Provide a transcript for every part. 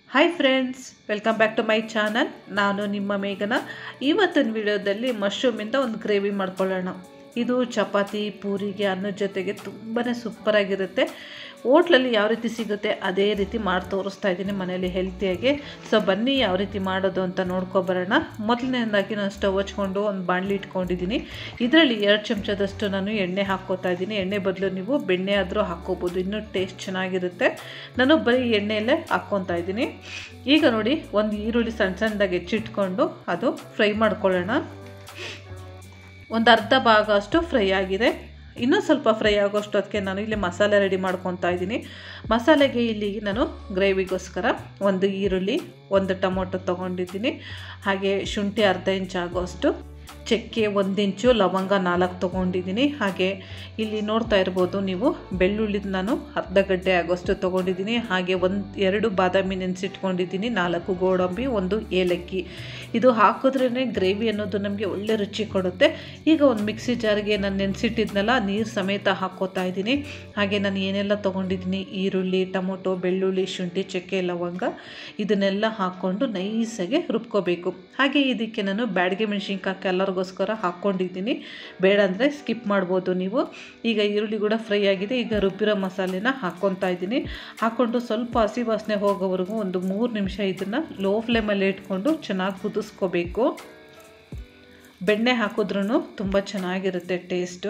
hi friends welcome back to my channel ನಾನು ನಿಮ್ಮ ಮೇಘನ ಇವತ್ತಿನ ವಿಡಿಯೋದಲ್ಲಿ ಮಶ್ರೂಮಿಂದ ಒಂದು ಗ್ರೇವಿ ಮಾಡ್ಕೊಳ್ಳೋಣ ಇದು ಚಪಾತಿ ಪೂರಿಗೆ ಅನ್ನದ ಜೊತೆಗೆ ತುಂಬಾ ಸೂಪರಾಗಿರುತ್ತೆ ಹೋಟ್ಲಲ್ಲಿ ಯಾವ ರೀತಿ ಸಿಗುತ್ತೆ ಅದೇ ರೀತಿ ಮಾಡಿ ತೋರಿಸ್ತಾ ಇದ್ದೀನಿ ಮನೇಲಿ ಹೆಲ್ತಿಯಾಗಿ ಸೊ ಬನ್ನಿ ಯಾವ ರೀತಿ ಮಾಡೋದು ಅಂತ ನೋಡ್ಕೊಬರೋಣ ಮೊದಲನೇದಾಗಿ ನಾನು ಸ್ಟವ್ ಹಚ್ಕೊಂಡು ಒಂದು ಬಾಣಲಿ ಇಟ್ಕೊಂಡಿದ್ದೀನಿ ಇದರಲ್ಲಿ ಎರಡು ಚಮಚದಷ್ಟು ನಾನು ಎಣ್ಣೆ ಹಾಕ್ಕೋತಾ ಇದ್ದೀನಿ ಎಣ್ಣೆ ಬದಲು ನೀವು ಬೆಣ್ಣೆ ಆದರೂ ಹಾಕ್ಕೋಬೋದು ಇನ್ನೂ ಟೇಸ್ಟ್ ಚೆನ್ನಾಗಿರುತ್ತೆ ನಾನು ಬರೀ ಎಣ್ಣೆಯಲ್ಲೇ ಹಾಕ್ಕೊತಾ ಇದ್ದೀನಿ ಈಗ ನೋಡಿ ಒಂದು ಈರುಳ್ಳಿ ಸಣ್ಣ ಸಣ್ಣದಾಗಿ ಹೆಚ್ಚಿಟ್ಕೊಂಡು ಅದು ಫ್ರೈ ಮಾಡ್ಕೊಳ್ಳೋಣ ಒಂದು ಅರ್ಧ ಭಾಗ ಅಷ್ಟು ಫ್ರೈ ಆಗಿದೆ ಇನ್ನೂ ಸ್ವಲ್ಪ ಫ್ರೈ ಆಗೋಷ್ಟು ಅದಕ್ಕೆ ನಾನು ಇಲ್ಲಿ ಮಸಾಲೆ ರೆಡಿ ಮಾಡ್ಕೊತಾ ಇದ್ದೀನಿ ಮಸಾಲೆಗೆ ಇಲ್ಲಿ ನಾನು ಗ್ರೇವಿಗೋಸ್ಕರ ಒಂದು ಈರುಳ್ಳಿ ಒಂದು ಟೊಮೊಟೊ ತೊಗೊಂಡಿದ್ದೀನಿ ಹಾಗೆ ಶುಂಠಿ ಅರ್ಧ ಇಂಚ್ ಆಗೋಷ್ಟು ಚಕ್ಕೆ ಒಂದು ಇಂಚು ಲವಂಗ ನಾಲ್ಕು ತೊಗೊಂಡಿದ್ದೀನಿ ಹಾಗೆ ಇಲ್ಲಿ ನೋಡ್ತಾ ಇರ್ಬೋದು ನೀವು ಬೆಳ್ಳುಳ್ಳಿ ನಾನು ಅರ್ಧ ಗಡ್ಡೆ ಆಗೋಷ್ಟು ತೊಗೊಂಡಿದ್ದೀನಿ ಹಾಗೆ ಒಂದು ಎರಡು ಬಾದಾಮಿ ನೆನೆಸಿಟ್ಕೊಂಡಿದ್ದೀನಿ ನಾಲ್ಕು ಗೋಡಂಬಿ ಒಂದು ಏಲಕ್ಕಿ ಇದು ಹಾಕಿದ್ರೇ ಗ್ರೇವಿ ಅನ್ನೋದು ನಮಗೆ ಒಳ್ಳೆ ರುಚಿ ಕೊಡುತ್ತೆ ಈಗ ಒಂದು ಮಿಕ್ಸಿ ಜಾರಿಗೆ ನಾನು ನೆನೆಸಿಟ್ಟಿದ್ನಲ್ಲ ನೀರು ಸಮೇತ ಹಾಕ್ಕೋತಾ ಇದ್ದೀನಿ ಹಾಗೆ ನಾನು ಏನೆಲ್ಲ ತೊಗೊಂಡಿದ್ದೀನಿ ಈರುಳ್ಳಿ ಟೊಮೊಟೊ ಬೆಳ್ಳುಳ್ಳಿ ಶುಂಠಿ ಚಕ್ಕೆ ಲವಂಗ ಇದನ್ನೆಲ್ಲ ಹಾಕ್ಕೊಂಡು ನೈಸಾಗಿ ರುಬ್ಕೋಬೇಕು ಹಾಗೆ ಇದಕ್ಕೆ ನಾನು ಬ್ಯಾಡಿಗೆ ಮೆಣಸಿನ್ಕಾಯಿ ಕಲರ್ಗೋಸ್ಕರ ಹಾಕ್ಕೊಂಡಿದ್ದೀನಿ ಬೇಡ ಅಂದರೆ ಸ್ಕಿಪ್ ಮಾಡ್ಬೋದು ನೀವು ಈಗ ಈರುಳ್ಳಿ ಕೂಡ ಫ್ರೈ ಆಗಿದೆ ಈಗ ರುಬ್ಬಿರೋ ಮಸಾಲೆನ ಹಾಕ್ಕೊತಾ ಇದ್ದೀನಿ ಹಾಕ್ಕೊಂಡು ಸ್ವಲ್ಪ ಹಸಿ ವಾಸನೆ ಹೋಗೋವರೆಗೂ ಒಂದು ಮೂರು ನಿಮಿಷ ಇದನ್ನು ಲೋ ಫ್ಲೇಮಲ್ಲಿ ಇಟ್ಕೊಂಡು ಚೆನ್ನಾಗಿ ಕುದಿಸ್ಕೋಬೇಕು ಬೆಣ್ಣೆ ಹಾಕಿದ್ರೂ ತುಂಬ ಚೆನ್ನಾಗಿರುತ್ತೆ ಟೇಸ್ಟು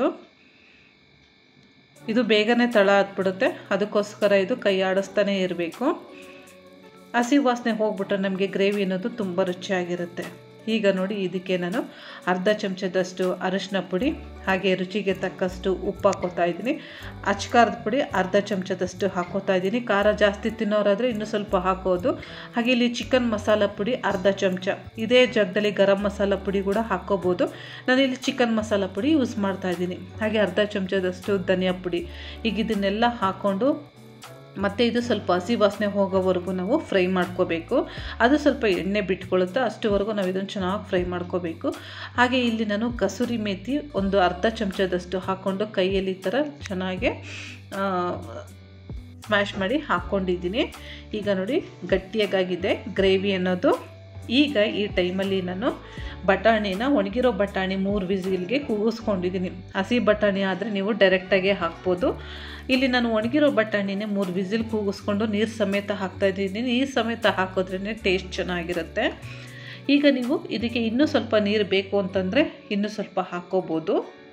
ಇದು ಬೇಗನೆ ತಳ ಹತ್ಬಿಡುತ್ತೆ ಅದಕ್ಕೋಸ್ಕರ ಇದು ಕೈ ಆಡಿಸ್ತಾನೆ ಇರಬೇಕು ಹಸಿ ವಾಸನೆ ಹೋಗ್ಬಿಟ್ರೆ ನಮಗೆ ಗ್ರೇವಿ ಅನ್ನೋದು ತುಂಬ ರುಚಿಯಾಗಿರುತ್ತೆ ಈಗ ನೋಡಿ ಇದಕ್ಕೆ ನಾನು ಅರ್ಧ ಚಮಚದಷ್ಟು ಅರಿಶಿನ ಪುಡಿ ಹಾಗೆ ರುಚಿಗೆ ತಕ್ಕಷ್ಟು ಉಪ್ಪು ಹಾಕೋತಾ ಇದ್ದೀನಿ ಅಚ್ಕಾರದ ಪುಡಿ ಅರ್ಧ ಚಮಚದಷ್ಟು ಹಾಕೋತಾ ಇದ್ದೀನಿ ಖಾರ ಜಾಸ್ತಿ ತಿನ್ನೋರಾದರೆ ಇನ್ನೂ ಸ್ವಲ್ಪ ಹಾಕೋದು ಹಾಗೆ ಇಲ್ಲಿ ಚಿಕನ್ ಮಸಾಲ ಪುಡಿ ಅರ್ಧ ಚಮಚ ಇದೇ ಜಾಗದಲ್ಲಿ ಗರಂ ಮಸಾಲ ಪುಡಿ ಕೂಡ ಹಾಕ್ಕೋಬೋದು ನಾನಿಲ್ಲಿ ಚಿಕನ್ ಮಸಾಲ ಪುಡಿ ಯೂಸ್ ಮಾಡ್ತಾ ಇದ್ದೀನಿ ಹಾಗೆ ಅರ್ಧ ಚಮಚದಷ್ಟು ಧನಿಯಾ ಪುಡಿ ಈಗ ಇದನ್ನೆಲ್ಲ ಹಾಕ್ಕೊಂಡು ಮತ್ತು ಇದು ಸ್ವಲ್ಪ ಹಸಿ ವಾಸನೆ ಹೋಗೋವರೆಗೂ ನಾವು ಫ್ರೈ ಮಾಡ್ಕೋಬೇಕು ಅದು ಸ್ವಲ್ಪ ಎಣ್ಣೆ ಬಿಟ್ಕೊಳ್ಳುತ್ತೆ ಅಷ್ಟುವರೆಗೂ ನಾವು ಇದನ್ನು ಚೆನ್ನಾಗಿ ಫ್ರೈ ಮಾಡ್ಕೋಬೇಕು ಹಾಗೆ ಇಲ್ಲಿ ನಾನು ಕಸೂರಿ ಮೇಥಿ ಒಂದು ಅರ್ಧ ಚಮಚದಷ್ಟು ಹಾಕ್ಕೊಂಡು ಕೈಯಲ್ಲಿ ಈ ಥರ ಚೆನ್ನಾಗಿ ಸ್ಮ್ಯಾಶ್ ಮಾಡಿ ಹಾಕ್ಕೊಂಡಿದ್ದೀನಿ ಈಗ ನೋಡಿ ಗಟ್ಟಿಯಾಗಿದೆ ಗ್ರೇವಿ ಅನ್ನೋದು ಈಗ ಈ ಟೈಮಲ್ಲಿ ನಾನು ಬಟಾಣಿನ ಒಣಗಿರೋ ಬಟಾಣಿ ಮೂರು ವಿಸಿಲ್ಗೆ ಕೂಗಿಸ್ಕೊಂಡಿದ್ದೀನಿ ಹಸಿ ಬಟಾಣಿ ಆದರೆ ನೀವು ಡೈರೆಕ್ಟಾಗೆ ಹಾಕ್ಬೋದು ಇಲ್ಲಿ ನಾನು ಒಣಗಿರೋ ಬಟಾಣಿನೇ ಮೂರು ವಿಸಿಲ್ ಕೂಗಿಸ್ಕೊಂಡು ನೀರು ಸಮೇತ ಹಾಕ್ತಾಯಿದ್ದೀನಿ ನೀರು ಸಮೇತ ಹಾಕಿದ್ರೇ ಟೇಸ್ಟ್ ಚೆನ್ನಾಗಿರುತ್ತೆ ಈಗ ನೀವು ಇದಕ್ಕೆ ಇನ್ನೂ ಸ್ವಲ್ಪ ನೀರು ಬೇಕು ಅಂತಂದರೆ ಇನ್ನೂ ಸ್ವಲ್ಪ ಹಾಕ್ಕೋಬೋದು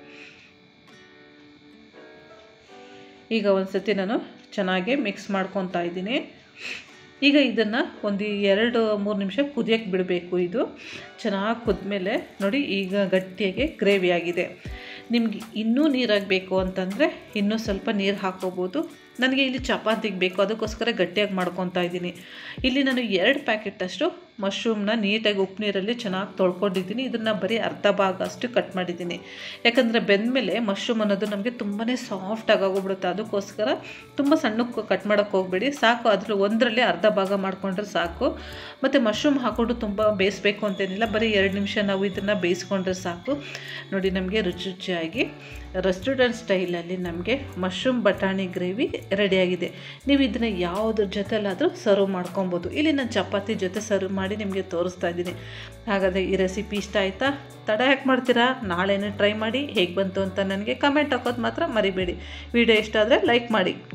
ಈಗ ಒಂದು ಸತಿ ನಾನು ಚೆನ್ನಾಗಿ ಮಿಕ್ಸ್ ಮಾಡ್ಕೊತಾ ಇದ್ದೀನಿ ಈಗ ಇದನ್ನು ಒಂದು ಎರಡು ಮೂರು ನಿಮಿಷ ಕುದಿಯೋಕ್ಕೆ ಬಿಡಬೇಕು ಇದು ಚೆನ್ನಾಗಿ ಕುದ್ಮೇಲೆ ನೋಡಿ ಈಗ ಗಟ್ಟಿಯಾಗಿ ಗ್ರೇವಿ ಆಗಿದೆ ನಿಮ್ಗೆ ಇನ್ನೂ ನೀರಾಗಬೇಕು ಅಂತಂದರೆ ಇನ್ನೂ ಸ್ವಲ್ಪ ನೀರು ಹಾಕೋಬೋದು ನನಗೆ ಇಲ್ಲಿ ಚಪಾತಿಗೆ ಬೇಕು ಅದಕ್ಕೋಸ್ಕರ ಗಟ್ಟಿಯಾಗಿ ಮಾಡ್ಕೊತಾ ಇದ್ದೀನಿ ಇಲ್ಲಿ ನಾನು ಎರಡು ಪ್ಯಾಕೆಟಷ್ಟು ಮಶ್ರೂಮ್ನ ನೀಟಾಗಿ ಉಪ್ಪು ನೀರಲ್ಲಿ ಚೆನ್ನಾಗಿ ತೊಳ್ಕೊಂಡಿದ್ದೀನಿ ಇದನ್ನು ಬರೀ ಅರ್ಧ ಭಾಗ ಅಷ್ಟು ಕಟ್ ಮಾಡಿದ್ದೀನಿ ಯಾಕಂದರೆ ಬೆಂದಮೇಲೆ ಮಶ್ರೂಮ್ ಅನ್ನೋದು ನಮಗೆ ತುಂಬಾ ಸಾಫ್ಟಾಗಿ ಆಗೋಗ್ಬಿಡುತ್ತೆ ಅದಕ್ಕೋಸ್ಕರ ತುಂಬ ಸಣ್ಣಕ್ಕೆ ಕಟ್ ಮಾಡೋಕ್ಕೆ ಹೋಗಬೇಡಿ ಸಾಕು ಅದ್ರ ಒಂದರಲ್ಲಿ ಅರ್ಧ ಭಾಗ ಮಾಡಿಕೊಂಡ್ರೆ ಸಾಕು ಮತ್ತು ಮಶ್ರೂಮ್ ಹಾಕ್ಕೊಂಡು ತುಂಬ ಬೇಯಿಸ್ಬೇಕು ಅಂತೇನಿಲ್ಲ ಬರೀ ಎರಡು ನಿಮಿಷ ನಾವು ಇದನ್ನು ಬೇಯಿಸ್ಕೊಂಡ್ರೆ ಸಾಕು ನೋಡಿ ನಮಗೆ ರುಚಿ ರುಚಿಯಾಗಿ ರೆಸ್ಟೋರೆಂಟ್ ಸ್ಟೈಲಲ್ಲಿ ನಮಗೆ ಮಶ್ರೂಮ್ ಬಟಾಣಿ ಗ್ರೇವಿ ರೆಡಿಯಾಗಿದೆ ನೀವು ಇದನ್ನು ಯಾವುದ್ರ ಜೊತೆಲಾದರೂ ಸರ್ವ್ ಮಾಡ್ಕೊಬೋದು ಇಲ್ಲಿ ನಾನು ಚಪಾತಿ ಜೊತೆ ಸರ್ವ್ ಮಾಡಿ ನಿಮಗೆ ತೋರಿಸ್ತಾ ಇದ್ದೀನಿ ಹಾಗಾದರೆ ಈ ರೆಸಿಪಿ ಇಷ್ಟ ಆಯಿತಾ ತಡ ಯಾಕೆ ಮಾಡ್ತೀರಾ ನಾಳೆನೇ ಟ್ರೈ ಮಾಡಿ ಹೇಗೆ ಬಂತು ಅಂತ ನನಗೆ ಕಮೆಂಟ್ ಹಾಕೋದು ಮಾತ್ರ ಮರಿಬೇಡಿ ವಿಡಿಯೋ ಇಷ್ಟ ಆದರೆ ಲೈಕ್ ಮಾಡಿ